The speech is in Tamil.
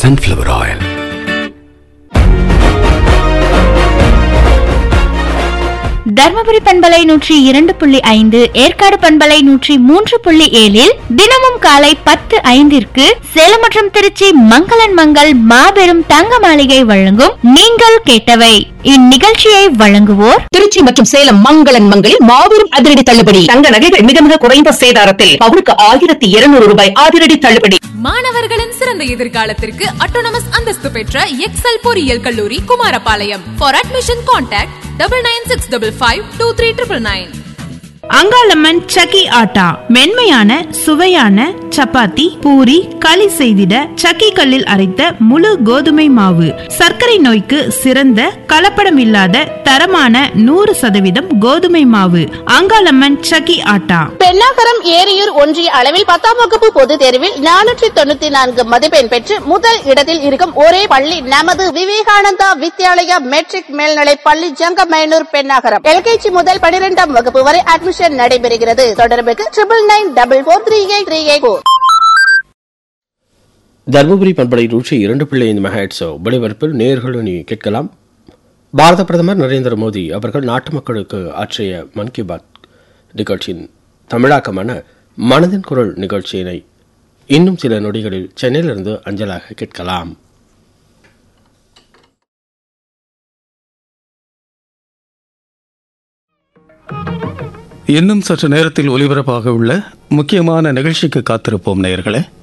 sunflower oil. தர்மபுரி பண்பலை நூற்றி இரண்டு புள்ளி ஐந்து ஏற்காடு பண்பலை நூற்றி மூன்று புள்ளி ஏழில் தினமும் காலை பத்து ஐந்திற்கு சேலம் மற்றும் திருச்சி மங்களன் மங்கள் மாபெரும் தங்க மாளிகை வழங்கும் நீங்கள் கேட்டவை இந்நிகழ்ச்சியை வழங்குவோர் திருச்சி மற்றும் சேலம் மங்களன் மங்களில் மாபெரும் அதிரடி தள்ளுபடி தங்க நகைகள் மிக மிக குறைந்த சேதாரத்தில் பவுனுக்கு ஆயிரத்தி இருநூறு ரூபாய் அதிரடி தள்ளுபடி மாணவர்களின் சிறந்த எதிர்காலத்திற்கு அட்டோனமஸ் அந்தஸ்து பெற்ற எக்ஸல் பொறியியல் கல்லூரி Kumarapalayam for admission contact double nine six double five two three triple nine Angalamman Chakki Atta மென்மையான சுவையான சப்பாத்தி பூரி களி செய்திட சக்கி கல்லில் அரைத்த முழு கோதுமை மாவு சர்க்கரை நோய்க்கு சிறந்த கலப்படம் இல்லாத தரமான நூறு சதவீதம் கோதுமை மாவு அங்காளம்மன் சக்கி ஆட்டா பெண்ணாகரம் ஏரியூர் ஒன்றிய அளவில் பத்தாம் வகுப்பு பொதுத் தேர்வில் நானூற்றி தொண்ணூத்தி நான்கு மதிப்பெண் பெற்று முதல் இடத்தில் இருக்கும் ஒரே பள்ளி நமது விவேகானந்தா வித்யாலயா மெட்ரிக் மேல்நிலைப் பள்ளி ஜங்கமேனூர் பெண்ணாகரம் எல்கேஜி முதல் பனிரெண்டாம் வகுப்பு வரை அட்மிஷன் நடைபெறுகிறது தொடர்புக்கு triple nine double four three eight three eight four Dharmapuri பண்பலை நூற்றி இரண்டு பிள்ளை ஐந்து மெகாட்ஸோ ஒளிபரப்பில் நேர்கள் இனி கேட்கலாம் பாரத பிரதமர் நரேந்திர மோடி அவர்கள் நாட்டு மக்களுக்கு ஆற்றிய மன் கி பாத் நிகழ்ச்சியின் தமிழாக்கமான மனதின் குரல் நிகழ்ச்சியினை இன்னும் சில நொடிகளில் சென்னையிலிருந்து அஞ்சலாக கேட்கலாம் இன்னும் சற்று நேரத்தில் ஒலிபரப்பாக உள்ள முக்கியமான நிகழ்ச்சிக்கு காத்திருப்போம் நேயர்களே